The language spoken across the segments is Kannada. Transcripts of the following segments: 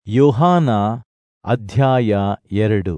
ಯೋಹಾನ ಅಧ್ಯಾಯ ಎರಡು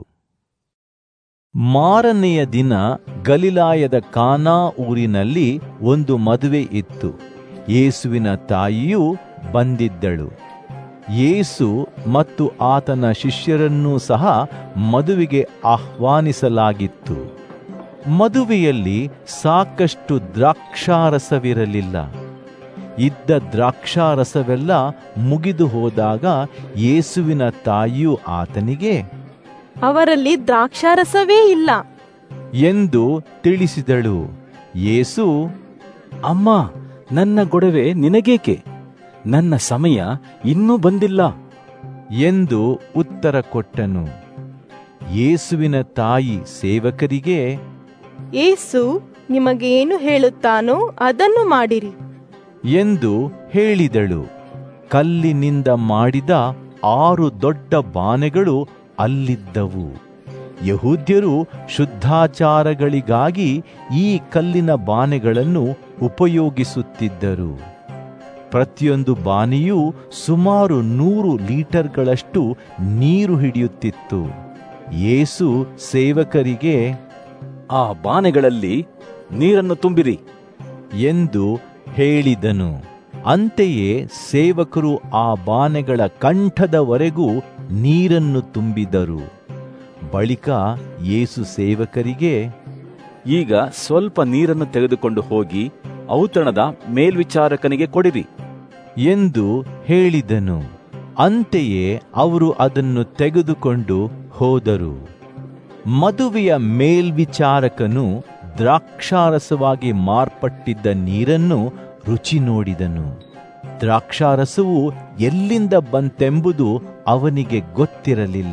ಮಾರನೆಯ ದಿನ ಗಲಿಲಾಯದ ಕಾನಾ ಊರಿನಲ್ಲಿ ಒಂದು ಮದುವೆ ಇತ್ತು ಯೇಸುವಿನ ತಾಯಿಯೂ ಬಂದಿದ್ದಳು ಯೇಸು ಮತ್ತು ಆತನ ಶಿಷ್ಯರನ್ನೂ ಸಹ ಮದುವೆಗೆ ಆಹ್ವಾನಿಸಲಾಗಿತ್ತು ಮದುವೆಯಲ್ಲಿ ಸಾಕಷ್ಟು ದ್ರಾಕ್ಷಾರಸವಿರಲಿಲ್ಲ ಇದ್ದ ದ್ರಾಕ್ಷಾರಸವೆಲ್ಲ ಮುಗಿದು ಹೋದಾಗ ಯೇಸುವಿನ ತಾಯಿಯು ಆತನಿಗೆ ಅವರಲ್ಲಿ ದ್ರಾಕ್ಷಾರಸವೇ ಇಲ್ಲ ಎಂದು ತಿಳಿಸಿದಳು ಯೇಸು ಅಮ್ಮ ನನ್ನ ಗೊಡವೆ ನಿನಗೇಕೆ ನನ್ನ ಸಮಯ ಇನ್ನೂ ಬಂದಿಲ್ಲ ಎಂದು ಉತ್ತರ ಕೊಟ್ಟನು ಯೇಸುವಿನ ತಾಯಿ ಸೇವಕರಿಗೆ ಏಸು ನಿಮಗೇನು ಹೇಳುತ್ತಾನೋ ಅದನ್ನು ಮಾಡಿರಿ ಎಂದು ಹೇಳಿದಳು ಕಲ್ಲಿನಿಂದ ಮಾಡಿದ ಆರು ದೊಡ್ಡ ಬಾನೆಗಳು ಅಲ್ಲಿದ್ದವು ಯಹೂದ್ಯರು ಶುದ್ಧಾಚಾರಗಳಿಗಾಗಿ ಈ ಕಲ್ಲಿನ ಬಾನೆಗಳನ್ನು ಉಪಯೋಗಿಸುತ್ತಿದ್ದರು ಪ್ರತಿಯೊಂದು ಬಾನೆಯೂ ಸುಮಾರು ನೂರು ಲೀಟರ್ಗಳಷ್ಟು ನೀರು ಹಿಡಿಯುತ್ತಿತ್ತು ಯೇಸು ಸೇವಕರಿಗೆ ಆ ಬಾನೆಗಳಲ್ಲಿ ನೀರನ್ನು ತುಂಬಿರಿ ಎಂದು ಹೇಳಿದನು ಅಂತೆಯೇ ಸೇವಕರು ಆ ಬಾನೆಗಳ ಕಂಠದವರೆಗೂ ನೀರನ್ನು ತುಂಬಿದರು ಬಳಿಕ ಯೇಸು ಸೇವಕರಿಗೆ ಈಗ ಸ್ವಲ್ಪ ನೀರನ್ನು ತೆಗೆದುಕೊಂಡು ಹೋಗಿ ಔತಣದ ಮೇಲ್ವಿಚಾರಕನಿಗೆ ಕೊಡಿರಿ ಎಂದು ಹೇಳಿದನು ಅಂತೆಯೇ ಅವರು ಅದನ್ನು ತೆಗೆದುಕೊಂಡು ಹೋದರು ಮದುವೆಯ ಮೇಲ್ವಿಚಾರಕನು ದ್ರಾಕ್ಷಾರಸವಾಗಿ ಮಾರ್ಪಟ್ಟಿದ್ದ ನೀರನ್ನು ರುಚಿ ನೋಡಿದನು ದ್ರಾಕ್ಷಾರಸವು ಎಲ್ಲಿಂದ ಬಂತೆಂಬುದು ಅವನಿಗೆ ಗೊತ್ತಿರಲಿಲ್ಲ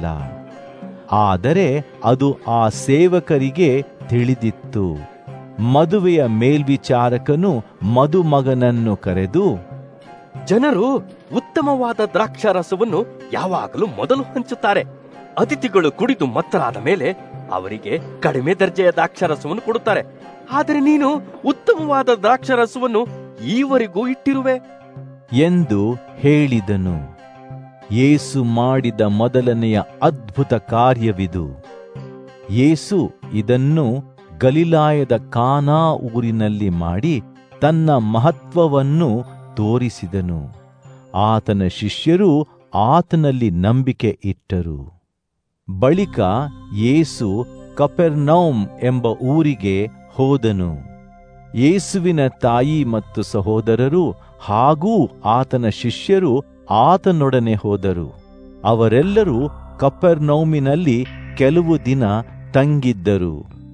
ಆದರೆ ಅದು ಆ ಸೇವಕರಿಗೆ ತಿಳಿದಿತ್ತು ಮದುವೆಯ ಮೇಲ್ವಿಚಾರಕನು ಮದುಮಗನನ್ನು ಕರೆದು ಜನರು ಉತ್ತಮವಾದ ದ್ರಾಕ್ಷಾರಸವನ್ನು ಯಾವಾಗಲೂ ಮೊದಲು ಹಂಚುತ್ತಾರೆ ಅತಿಥಿಗಳು ಕುಡಿದು ಮತ್ತರಾದ ಮೇಲೆ ಅವರಿಗೆ ಕಡಿಮೆ ದರ್ಜೆಯ ದ್ರಾಕ್ಷಾರಸವನ್ನು ಕೊಡುತ್ತಾರೆ ಆದರೆ ನೀನು ಉತ್ತಮವಾದ ದ್ರಾಕ್ಷಾರಸವನ್ನು ಈವರೆಗೂ ಇಟ್ಟಿರುವೆ ಎಂದು ಹೇಳಿದನು ಯೇಸು ಮಾಡಿದ ಮೊದಲನೆಯ ಅದ್ಭುತ ಕಾರ್ಯವಿದು ಯೇಸು ಇದನ್ನು ಗಲಿಲಾಯದ ಕಾನಾ ಊರಿನಲ್ಲಿ ಮಾಡಿ ತನ್ನ ಮಹತ್ವವನ್ನು ತೋರಿಸಿದನು ಆತನ ಶಿಷ್ಯರು ಆತನಲ್ಲಿ ನಂಬಿಕೆ ಇಟ್ಟರು ಬಳಿಕ ಯೇಸು ಕಪೆರ್ನೌಮ್ ಎಂಬ ಊರಿಗೆ ಹೋದನು ಯೇಸುವಿನ ತಾಯಿ ಮತ್ತು ಸಹೋದರರು ಹಾಗೂ ಆತನ ಶಿಷ್ಯರು ಆತನೊಡನೆ ಹೋದರು ಅವರೆಲ್ಲರೂ ಕಪೆರ್ನೌಮಿನಲ್ಲಿ ಕೆಲವು ದಿನ ತಂಗಿದ್ದರು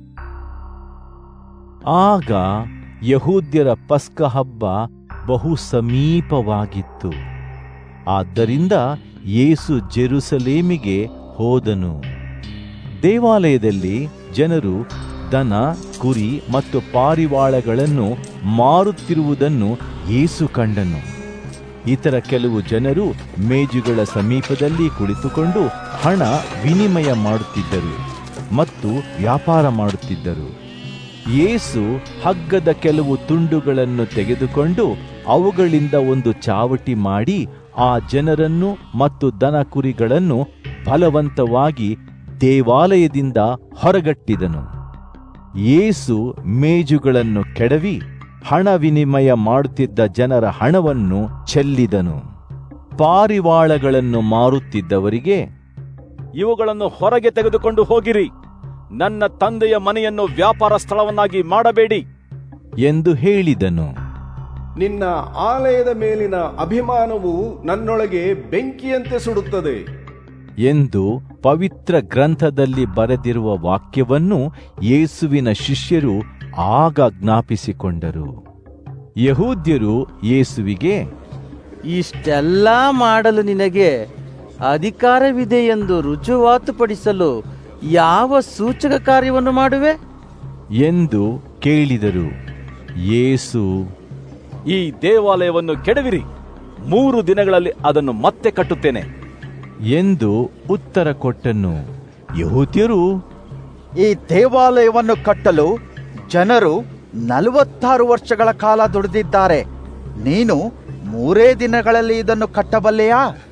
ಆಗ ಯಹೂದ್ಯರ ಪಸ್ಕ ಹಬ್ಬ ಬಹು ಸಮೀಪವಾಗಿತ್ತು ಆದ್ದರಿಂದ ಯೇಸು ಜೆರುಸಲೇಮಿಗೆ ಹೋದನು ದೇವಾಲಯದಲ್ಲಿ ಜನರು ದನ ಕುರಿ ಮತ್ತು ಪಾರಿವಾಳಗಳನ್ನು ಮಾರುತ್ತಿರುವುದನ್ನು ಯೇಸು ಕಂಡನು ಇತರ ಕೆಲವು ಜನರು ಮೇಜುಗಳ ಸಮೀಪದಲ್ಲಿ ಕುಳಿತುಕೊಂಡು ಹಣ ವಿನಿಮಯ ಮಾಡುತ್ತಿದ್ದರು ಮತ್ತು ವ್ಯಾಪಾರ ಮಾಡುತ್ತಿದ್ದರು ಯೇಸು ಹಗ್ಗದ ಕೆಲವು ತುಂಡುಗಳನ್ನು ತೆಗೆದುಕೊಂಡು ಅವುಗಳಿಂದ ಒಂದು ಚಾವಟಿ ಮಾಡಿ ಆ ಜನರನ್ನು ಮತ್ತು ದನ ಕುರಿಗಳನ್ನು ಬಲವಂತವಾಗಿ ದೇವಾಲಯದಿಂದ ಹೊರಗಟ್ಟಿದನು ಯೇಸು ಮೇಜುಗಳನ್ನು ಕೆಡವಿ ಹಣ ವಿನಿಮಯ ಮಾಡುತ್ತಿದ್ದ ಜನರ ಹಣವನ್ನು ಚೆಲ್ಲಿದನು ಪಾರಿವಾಳಗಳನ್ನು ಮಾರುತ್ತಿದ್ದವರಿಗೆ ಇವುಗಳನ್ನು ಹೊರಗೆ ತೆಗೆದುಕೊಂಡು ಹೋಗಿರಿ ನನ್ನ ತಂದೆಯ ಮನೆಯನ್ನು ವ್ಯಾಪಾರ ಸ್ಥಳವನ್ನಾಗಿ ಮಾಡಬೇಡಿ ಎಂದು ಹೇಳಿದನು ನಿನ್ನ ಆಲಯದ ಮೇಲಿನ ಅಭಿಮಾನವು ನನ್ನೊಳಗೆ ಬೆಂಕಿಯಂತೆ ಸುಡುತ್ತದೆ ಎಂದು ಪವಿತ್ರ ಗ್ರಂಥದಲ್ಲಿ ಬರೆದಿರುವ ವಾಕ್ಯವನ್ನು ಯೇಸುವಿನ ಶಿಷ್ಯರು ಆಗ ಜ್ಞಾಪಿಸಿಕೊಂಡರು ಯಹೂದ್ಯರು ಯೇಸುವಿಗೆ ಇಷ್ಟೆಲ್ಲ ಮಾಡಲು ನಿನಗೆ ಅಧಿಕಾರವಿದೆ ಎಂದು ರುಜುವಾತುಪಡಿಸಲು ಯಾವ ಸೂಚಕ ಕಾರ್ಯವನ್ನು ಮಾಡುವೆ ಎಂದು ಕೇಳಿದರು ಯೇಸು ಈ ದೇವಾಲಯವನ್ನು ಕೆಡವಿರಿ ಮೂರು ದಿನಗಳಲ್ಲಿ ಅದನ್ನು ಮತ್ತೆ ಕಟ್ಟುತ್ತೇನೆ ಎಂದು ಉತ್ತರ ಕೊಟ್ಟನು ಯಹೂದ್ಯರು ಈ ದೇವಾಲಯವನ್ನು ಕಟ್ಟಲು ಜನರು ನಲವತ್ತಾರು ವರ್ಷಗಳ ಕಾಲ ದುಡಿದಿದ್ದಾರೆ ನೀನು ಮೂರೇ ದಿನಗಳಲ್ಲಿ ಇದನ್ನು ಕಟ್ಟಬಲ್ಲೆಯಾ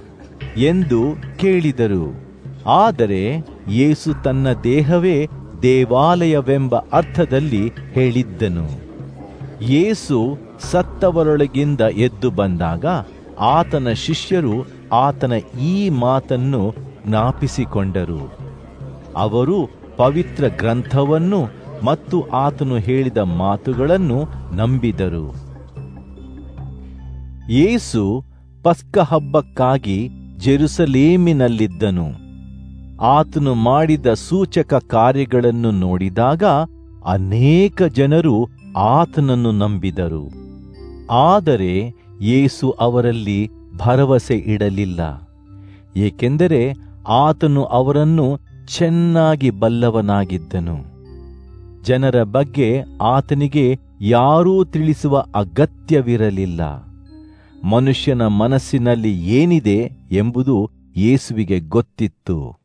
ಎಂದು ಕೇಳಿದರು ಆದರೆ ಯೇಸು ತನ್ನ ದೇಹವೇ ದೇವಾಲಯವೆಂಬ ಅರ್ಥದಲ್ಲಿ ಹೇಳಿದ್ದನು ಯೇಸು ಸತ್ತವರೊಳಗಿಂದ ಎದ್ದು ಬಂದಾಗ ಆತನ ಶಿಷ್ಯರು ಆತನ ಈ ಮಾತನ್ನು ಜ್ಞಾಪಿಸಿಕೊಂಡರು ಅವರು ಪವಿತ್ರ ಗ್ರಂಥವನ್ನು ಮತ್ತು ಆತನು ಹೇಳಿದ ಮಾತುಗಳನ್ನು ನಂಬಿದರು ಯೇಸು ಪಸ್ಕ ಹಬ್ಬಕ್ಕಾಗಿ ಜೆರುಸಲೇಮಿನಲ್ಲಿದ್ದನು ಆತನು ಮಾಡಿದ ಸೂಚಕ ಕಾರ್ಯಗಳನ್ನು ನೋಡಿದಾಗ ಅನೇಕ ಜನರು ಆತನನ್ನು ನಂಬಿದರು ಆದರೆ ಯೇಸು ಅವರಲ್ಲಿ ಭರವಸೆ ಇಡಲಿಲ್ಲ ಏಕೆಂದರೆ ಆತನು ಅವರನ್ನು ಚೆನ್ನಾಗಿ ಬಲ್ಲವನಾಗಿದ್ದನು ಜನರ ಬಗ್ಗೆ ಆತನಿಗೆ ಯಾರೂ ತಿಳಿಸುವ ಅಗತ್ಯವಿರಲಿಲ್ಲ ಮನುಷ್ಯನ ಮನಸ್ಸಿನಲ್ಲಿ ಏನಿದೆ ಎಂಬುದು ಯೇಸುವಿಗೆ ಗೊತ್ತಿತ್ತು